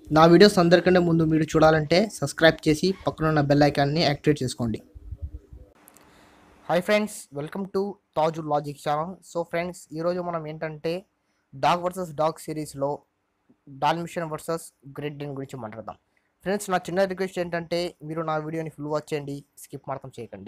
నా వీడియోస్ అందరికంటే ముందు మీరు చూడాలంటే సబ్స్క్రైబ్ చేసి పక్కన ఉన్న బెల్ ఐకాన్ని యాక్టివేట్ చేసుకోండి hi friends welcome to Taju logic channel so friends ఈరోజు మనం ఏంటంటే డాగ్ వర్సెస్ డాగ్ సిరీస్లో డాల్మిషన్ వర్సెస్ గ్రేట్ డెన్ గురించి మాట్లాడదాం ఫ్రెండ్స్ నా చిన్న రిక్వెస్ట్ ఏంటంటే మీరు నా వీడియోని ఫుల్ వాచ్ చేయండి స్కిప్ మాత్రం చేయకండి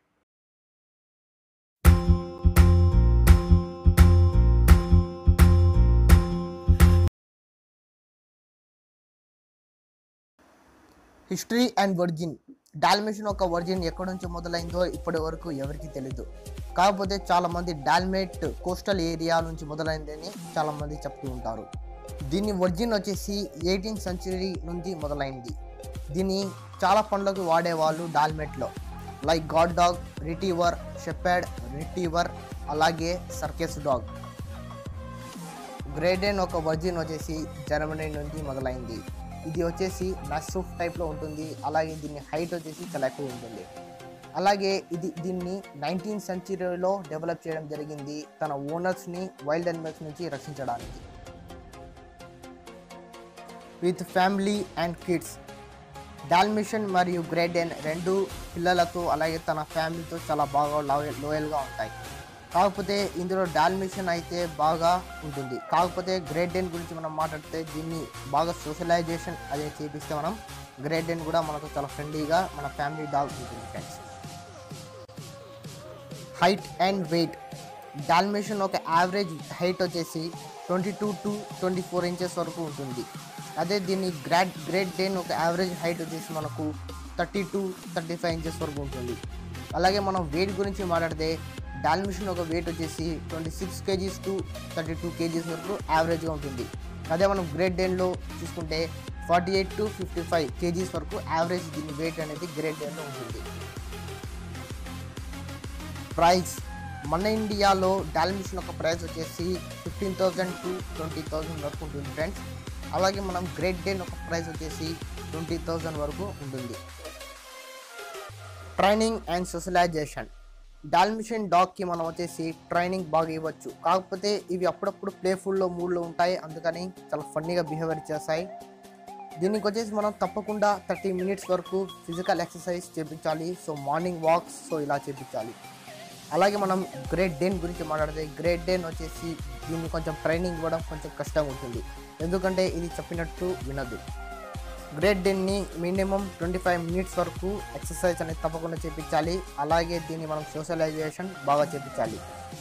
హిస్టరీ అండ్ వర్జిన్ డాల్మేషన్ ఒక వర్జిన్ ఎక్కడి నుంచి మొదలైందో ఇప్పటి వరకు ఎవరికి తెలియదు కాకపోతే చాలా మంది డాల్మేట్ కోస్టల్ ఏరియా నుంచి మొదలైందని చాలా మంది చెప్తూ ఉంటారు దీని వర్జిన్ వచ్చేసి ఎయిటీన్త్ సెంచరీ నుంచి మొదలైంది దీన్ని చాలా పనులకు వాడేవాళ్ళు డాల్మేట్లో like guard dog retriever shepherd retriever అలాగే సర్కెస్ డాగ్ గ్రేడెన్ ఒక వర్జిన్ వచ్చేసి జర్మనీ నుంచి మొదలైంది ఇది వచ్చేసి నస్రూఫ్ టైప్లో ఉంటుంది అలాగే దీని హైట్ వచ్చేసి చాలా ఎక్కువ ఉంటుంది అలాగే ఇది దీన్ని నైన్టీన్త్ సెంచరీలో డెవలప్ చేయడం జరిగింది తన ఓనర్స్ని వైల్డ్ అనిమల్స్ నుంచి రక్షించడానికి with family and kids Dalmatian మరియు గ్రేడెన్ రెండు పిల్లలతో అలాగే తన ఫ్యామిలీతో చాలా బాగా లాయల్ లోయల్గా ఉంటాయి కాకపోతే ఇందులో డాల్మిషన్ అయితే బాగా ఉంటుంది కాకపోతే గ్రేట్ డెన్ గురించి మనం మాట్లాడితే దీన్ని బాగా సోషలైజేషన్ అదే చేపిస్తే మనం గ్రేట్ డెన్ కూడా మనకు చాలా ఫ్రెండ్లీగా మన ఫ్యామిలీ డాగ్ ఉంటుంది friends height and weight Dalmatian ఒక యావరేజ్ హైట్ వచ్చేసి twenty two to twenty four inches వరకు ఉంటుంది అదే దీన్ని గ్రాడ్ గ్రేట్ డెన్ ఒక యావరేజ్ హైట్ వచ్చేసి మనకు thirty to thirty five inches వరకు ఉంటుంది అలాగే మనం వెయిట్ గురించి మాట్లాడితే డాల్మిషన్ ఒక వెయిట్ వచ్చేసి twenty six kgs to thirty two kgs వరకు యావరేజ్గా ఉంటుంది అదే మనం గ్రేట్ డెన్లో చూసుకుంటే forty eight to fifty five kgs వరకు యావరేజ్ దీని వెయిట్ అనేది గ్రేట్ డెన్లో ఉంటుంది ప్రైస్ మన ఇండియాలో డాల్మిషన్ ఒక ప్రైస్ వచ్చేసి fifteen thousand to twenty thousand వరకు ఉంటుంది ఫ్రెండ్స్ అలాగే మనం గ్రేట్ డెన్ ఒక ప్రైస్ వచ్చేసి ట్వంటీ థౌజండ్ వరకు ఉంటుంది ట్రైనింగ్ అండ్ సోషలైజేషన్ డాల్మిషన్ డాగ్కి మనం వచ్చేసి ట్రైనింగ్ బాగా ఇవ్వచ్చు కాకపోతే ఇవి అప్పుడప్పుడు ప్లేఫుల్లో మూడ్లో ఉంటాయి అందుకని చాలా ఫన్నీగా బిహేవియర్ చేస్తాయి దీనికి వచ్చేసి మనం తప్పకుండా థర్టీ మినిట్స్ వరకు ఫిజికల్ ఎక్సర్సైజ్ చేపించాలి సో మార్నింగ్ వాక్స్ సో ఇలా చేపించాలి అలాగే మనం గ్రేట్ డెన్ గురించి మాట్లాడితే గ్రేట్ డెన్ వచ్చేసి దీన్ని కొంచెం ట్రైనింగ్ ఇవ్వడం కొంచెం కష్టంగా ఉంటుంది ఎందుకంటే ఇది చెప్పినట్టు వినదు గ్రేట్ డెన్ని మినిమం ట్వంటీ ఫైవ్ మినిట్స్ వరకు ఎక్సర్సైజ్ అనేది తప్పకుండా చేపించాలి అలాగే దీన్ని మనం సోషలైజేషన్ బాగా చేపించాలి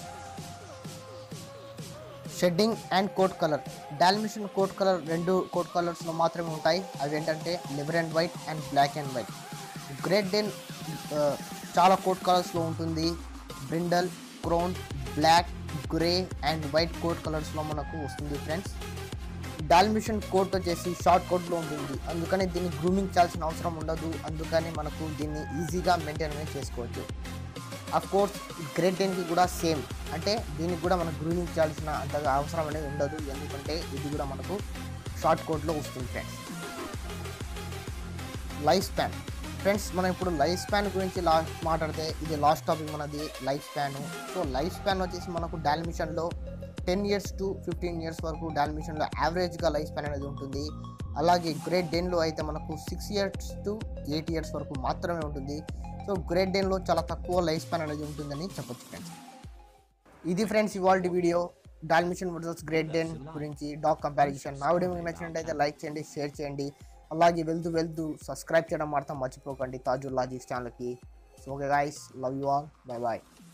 shedding and coat colour Dalmatian coat colour రెండు కోట్ కలర్స్లో మాత్రమే ఉంటాయి అవి ఏంటంటే liver and white and black and white great Dane చాలా కోట్ కలర్స్లో ఉంటుంది బ్రిండల్ క్రోన్ black grey and white coat కలర్స్లో మనకు వస్తుంది ఫ్రెండ్స్ డాల్మిషన్ కోట్ వచ్చేసి షార్ట్ కోట్లో ఉంటుంది అందుకని దీన్ని గ్రూమింగ్ చేయాల్సిన అవసరం ఉండదు అందుకని మనకు దీన్ని ఈజీగా మెయింటైన్ అనేది చేసుకోవచ్చు అఫ్ కోర్స్ గ్రేట్ డెన్కి కూడా సేమ్ అంటే దీనికి కూడా మనకు గ్రూమింగ్ చేయాల్సిన అంతగా అవసరం అనేది ఉండదు ఎందుకంటే ఇది కూడా మనకు షార్ట్ కోట్లో వస్తుంది ఫ్రెండ్స్ లైఫ్ స్పాన్ ఫ్రెండ్స్ మనం ఇప్పుడు లైఫ్ స్పాన్ గురించి లా మాట్లాడితే ఇది లాస్ట్ టాపిక్ మనది life span so life span వచ్చేసి మనకు డాల్మిషన్లో ten years to fifteen years వరకు డాల్మిషన్లో యావరేజ్గా లైఫ్ స్పాన్ అనేది ఉంటుంది అలాగే గ్రేట్ డెన్లో అయితే మనకు six years to eight years వరకు మాత్రమే ఉంటుంది సో గ్రేట్ డెన్లో చాలా తక్కువ లైఫ్ స్పాన్ అనేది ఉంటుందని చెప్పొచ్చు ఫ్రెండ్స్ ఇది ఫ్రెండ్స్ ఇవాళ video Dalmatian versus great Dane గురించి డాగ్ కంపారిజన్ నా వీడియో మీకు నచ్చినట్టయితే లైక్ చేయండి షేర్ చేయండి అలాగే వెళ్తూ వెళ్తూ సబ్స్క్రైబ్ చేయడం మాత్రం మర్చిపోకండి తాజు లాజిక్స్ ఛానల్కి so okay guys love you all bye bye